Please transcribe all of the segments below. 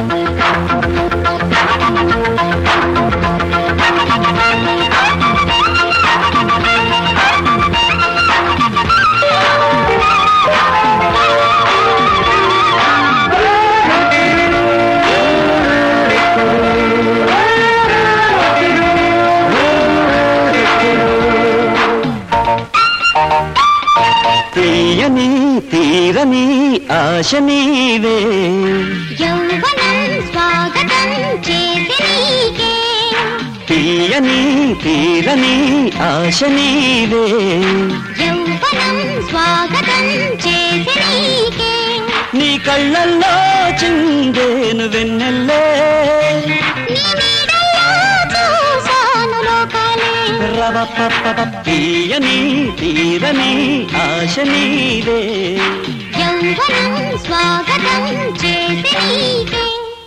తీయని తీరని ఆశ నీవే యౌవనం స్వాగతం చేసి నీకే తీయని తీరని ఆశ నీవే యౌవనం స్వాగతం చేసి నీకే నీ కళ్ళల్లో చిందేను వెన్నెల్లే నీ నీడల్లో చూశాను లోకాలే రవపపప తీయని తీరని ఆశ నీవే యౌవనం స్వాగతం చేసి నీకే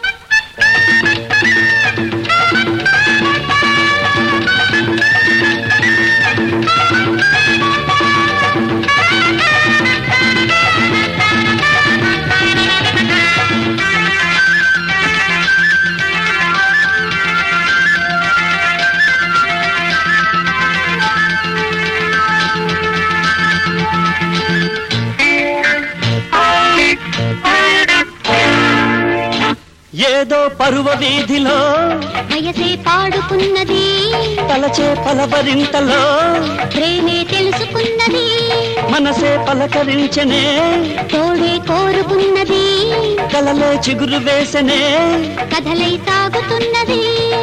ఏదో పరువ వీధిలో వయసే పాడుకున్నది తలచే పలవరింతలో ప్రేమే తెలుసుకున్నది మనసే పలకరించనే తోడే కోరుకున్నది కలలే చిగురు వేసనే కథలై సాగుతున్నది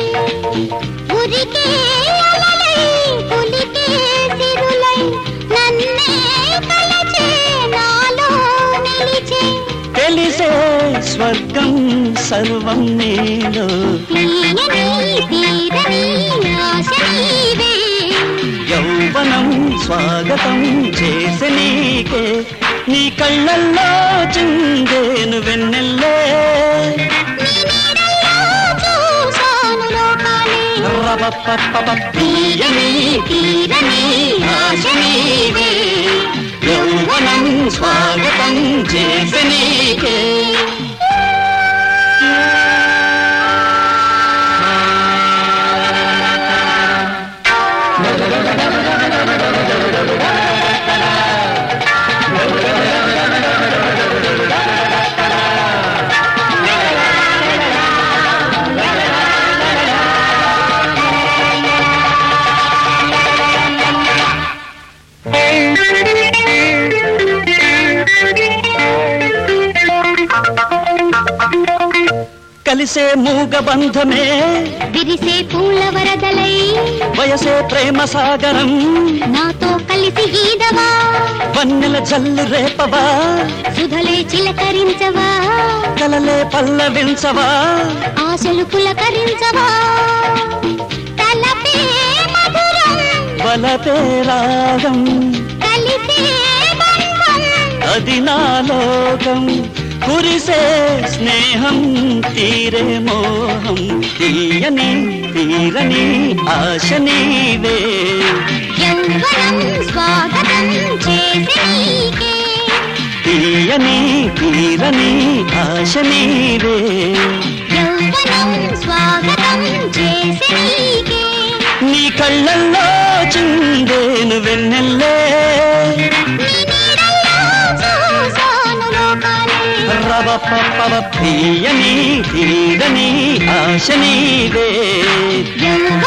ఉరికే అలలై పులికే సిరులై నన్నే కలచే నాలో నిలిచే తెలిసే స్వర్గం సర్వం నీలో తీయని తీరని ఆశ నీవే యౌవనం స్వాగతం చేసే నీకే నీ కళ్ళల్లో చిందేను వెన్నెల్లే నీ నీడల్లో చూశాను లోకాలే రవపపప తీయని తీరని ఆశ నీవే యౌవనం స్వాగతం చేసే నీకే కలిసే మూగ బంధమే విరిసే పూల వరదలై వయసే ప్రేమ సాగరం నాతో కలిసి ఈదవా వన్నెల జల్లు రేపవా సుధలే చిలకరించవా కలలే పల్లవించవా ఆశలు పులకరించవా తలపే మధురం వలపే రాగం కలిసే బంధం అది నా లోకం కురిసే స్నేహం తీరే మోహం తీయని తీరని ఆశ నీవే యౌవనం స్వాగతం చేసి నీకే తీయని తీరని ఆశ నీవే యౌవనం స్వాగతం చేసి నీకే నీ కళ్ళల్లో చిందేను వెన్నెల్లే నీ నీడల్లో చూశాను లోకాలే రవపపవ తీయని తీరని ఆశ నీవే యౌవనం